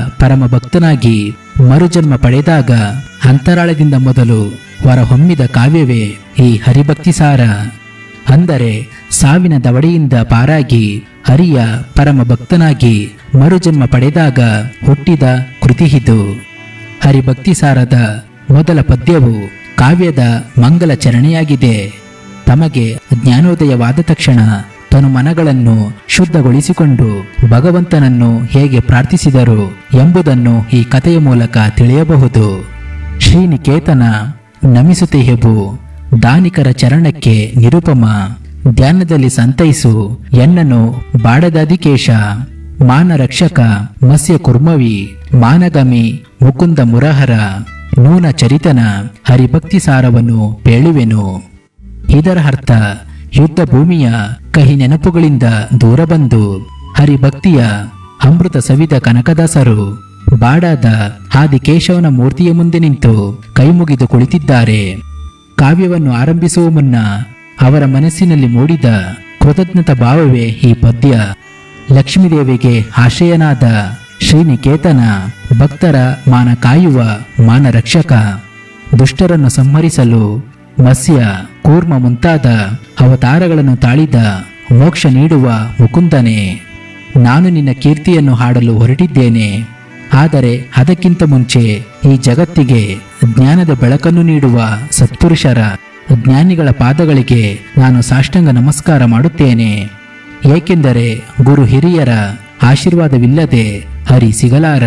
ಪರಮ ಭಕ್ತನಾಗಿ ಮರುಜನ್ಮ ಪಡೆದಾಗ ಅಂತರಾಳದಿಂದ ಮೊದಲು ಹೊರಹೊಮ್ಮಿದ ಕಾವ್ಯವೇ ಈ ಹರಿಭಕ್ತಿ ಸಾರ ಅಂದರೆ ಸಾವಿನ ದವಡೆಯಿಂದ ಪಾರಾಗಿ ಹರಿಯ ಪರಮ ಭಕ್ತನಾಗಿ ಮರುಜನ್ಮ ಪಡೆದಾಗ ಹುಟ್ಟಿದ ಕೃತಿ ಇದು ಹರಿಭಕ್ತಿ ಸಾರದ ಮೊದಲ ಪದ್ಯವು ಕಾವ್ಯದ ಮಂಗಲ ಚರಣೆಯಾಗಿದೆ ತಮಗೆ ಜ್ಞಾನೋದಯವಾದ ತಕ್ಷಣ ತನು ಮನಗಳನ್ನು ಶುದ್ಧಗೊಳಿಸಿಕೊಂಡು ಭಗವಂತನನ್ನು ಹೇಗೆ ಪ್ರಾರ್ಥಿಸಿದರು ಎಂಬುದನ್ನು ಈ ಕಥೆಯ ಮೂಲಕ ತಿಳಿಯಬಹುದು ಶ್ರೀನಿಕೇತನ ನಮಿಸುತ್ತೆಹೆಬು ದಾನಿಕರ ಚರಣಕ್ಕೆ ನಿರುಪಮ ಧ್ಯಾನದಲ್ಲಿ ಸಂತೈಸು ಎನ್ನನು ಬಾಡದಾದಿಕೇಶ ಮಾನ ರಕ್ಷಕ ಮತ್ಸ್ಯ ಕುರ್ಮವಿ ಮಾನಗಮಿ ಮುಕುಂದ ಮುರಹರ ನೂನ ಚರಿತನ ಹರಿಭಕ್ತಿ ಸಾರವನ್ನು ಪೇಳುವೆನು ಇದರ ಅರ್ಥ ಯುದ್ಧ ಭೂಮಿಯ ಕಹಿ ನೆನಪುಗಳಿಂದ ದೂರ ಬಂದು ಹರಿಭಕ್ತಿಯ ಅಮೃತ ಸವಿದ ಕನಕದಾಸರು ಬಾಡಾದ ಆದಿಕೇಶವನ ಮೂರ್ತಿಯ ಮುಂದೆ ನಿಂತು ಕೈಮುಗಿದು ಕುಳಿತಿದ್ದಾರೆ ಕಾವ್ಯವನ್ನು ಆರಂಭಿಸುವ ಮುನ್ನ ಅವರ ಮನಸ್ಸಿನಲ್ಲಿ ಮೂಡಿದ ಕೃತಜ್ಞತಾ ಭಾವವೇ ಈ ಪದ್ಯ ಲಕ್ಷ್ಮೀದೇವಿಗೆ ಆಶ್ರಯನಾದ ಶ್ರೀನಿಕೇತನ ಭಕ್ತರ ಮಾನ ಕಾಯುವ ಮಾನ ರಕ್ಷಕ ದುಷ್ಟರನ್ನು ಸಂಹರಿಸಲು ಮತ್ಸ್ಯ ಕೂರ್ಮ ಮುಂತಾದ ಅವತಾರಗಳನ್ನು ತಾಳಿದ ಮೋಕ್ಷ ನೀಡುವ ಮುಕುಂದನೆ ನಾನು ನಿನ್ನ ಕೀರ್ತಿಯನ್ನು ಹಾಡಲು ಹೊರಟಿದ್ದೇನೆ ಆದರೆ ಅದಕ್ಕಿಂತ ಮುಂಚೆ ಈ ಜಗತ್ತಿಗೆ ಜ್ಞಾನದ ಬೆಳಕನ್ನು ನೀಡುವ ಸತ್ಪುರುಷರ ಜ್ಞಾನಿಗಳ ಪಾದಗಳಿಗೆ ನಾನು ಸಾಷ್ಟಾಂಗ ನಮಸ್ಕಾರ ಮಾಡುತ್ತೇನೆ ಏಕೆಂದರೆ ಗುರು ಹಿರಿಯರ ಆಶೀರ್ವಾದವಿಲ್ಲದೆ ಹರಿ ಸಿಗಲಾರ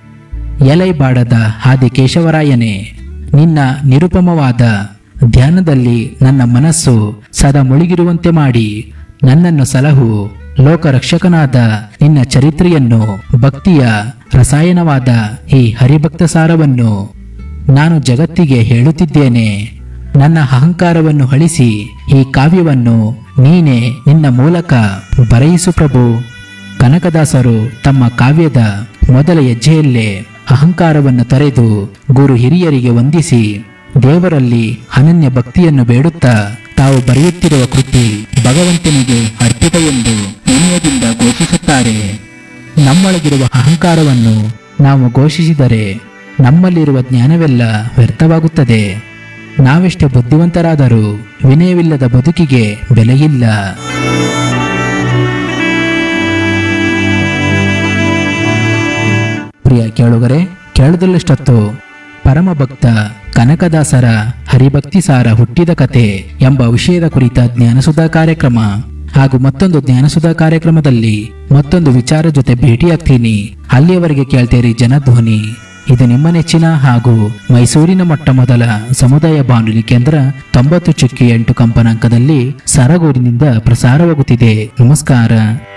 ಎಲೈ ಬಾಡದ ಆದಿ ಕೇಶವರಾಯನೇ ನಿನ್ನ ನಿರುಪಮವಾದ ಧ್ಯಾನದಲ್ಲಿ ನನ್ನ ಮನಸ್ಸು ಸದಾ ಮುಳುಗಿರುವಂತೆ ಮಾಡಿ ನನ್ನನ್ನು ಸಲಹು ಲೋಕರಕ್ಷಕನಾದ ನಿನ್ನ ಚರಿತ್ರೆಯನ್ನು ಭಕ್ತಿಯ ರಸಾಯನವಾದ ಈ ಹರಿಭಕ್ತ ಸಾರವನ್ನು ನಾನು ಜಗತ್ತಿಗೆ ಹೇಳುತ್ತಿದ್ದೇನೆ ನನ್ನ ಅಹಂಕಾರವನ್ನು ಅಳಿಸಿ ಈ ಕಾವ್ಯವನ್ನು ನೀನೇ ನಿನ್ನ ಮೂಲಕ ಬರೆಯಿಸು ಪ್ರಭು ಕನಕದಾಸರು ತಮ್ಮ ಕಾವ್ಯದ ಮೊದಲ ಹೆಜ್ಜೆಯಲ್ಲೇ ಅಹಂಕಾರವನ್ನು ತೊರೆದು ಗುರು ಹಿರಿಯರಿಗೆ ವಂದಿಸಿ ದೇವರಲ್ಲಿ ಅನನ್ಯ ಭಕ್ತಿಯನ್ನು ಬೇಡುತ್ತಾ ತಾವು ಬರೆಯುತ್ತಿರುವ ಕೃತಿ ಭಗವಂತನಿಗೆ ಅರ್ಪಿತ ಎಂದು ವಿನಯದಿಂದ ಘೋಷಿಸುತ್ತಾರೆ ನಮ್ಮೊಳಗಿರುವ ಅಹಂಕಾರವನ್ನು ನಾವು ಘೋಷಿಸಿದರೆ ನಮ್ಮಲ್ಲಿರುವ ಜ್ಞಾನವೆಲ್ಲ ವ್ಯರ್ಥವಾಗುತ್ತದೆ ನಾವೆಷ್ಟೇ ಬುದ್ಧಿವಂತರಾದರೂ ವಿನಯವಿಲ್ಲದ ಬದುಕಿಗೆ ಬೆಲೆಯಿಲ್ಲ ಪ್ರಿಯ ಕೇಳುಗರೆ ಕೇಳದಲ್ಲಷ್ಟೊತ್ತು ಪರಮ ಭಕ್ತ ಕನಕದಾಸರ ಹರಿಭಕ್ತಿ ಸಾರ ಹುಟ್ಟಿದ ಕತೆ ಎಂಬ ವಿಷಯದ ಕುರಿತ ಜ್ಞಾನಸುಧಾ ಕಾರ್ಯಕ್ರಮ ಹಾಗೂ ಮತ್ತೊಂದು ಜ್ಞಾನಸುಧಾ ಕಾರ್ಯಕ್ರಮದಲ್ಲಿ ಮತ್ತೊಂದು ವಿಚಾರ ಜೊತೆ ಭೇಟಿಯಾಗ್ತೀನಿ ಅಲ್ಲಿಯವರೆಗೆ ಕೇಳ್ತೀರಿ ಜನಧ್ವನಿ ಇದು ನಿಮ್ಮ ನೆಚ್ಚಿನ ಹಾಗೂ ಮೈಸೂರಿನ ಮೊಟ್ಟ ಮೊದಲ ಸಮುದಾಯ ಬಾನುಲಿ ಕೇಂದ್ರ ತೊಂಬತ್ತು ಚುಕ್ಕಿ ಎಂಟು ಕಂಪನಾಂಕದಲ್ಲಿ ಸರಗೂರಿನಿಂದ ಪ್ರಸಾರವಾಗುತ್ತಿದೆ ನಮಸ್ಕಾರ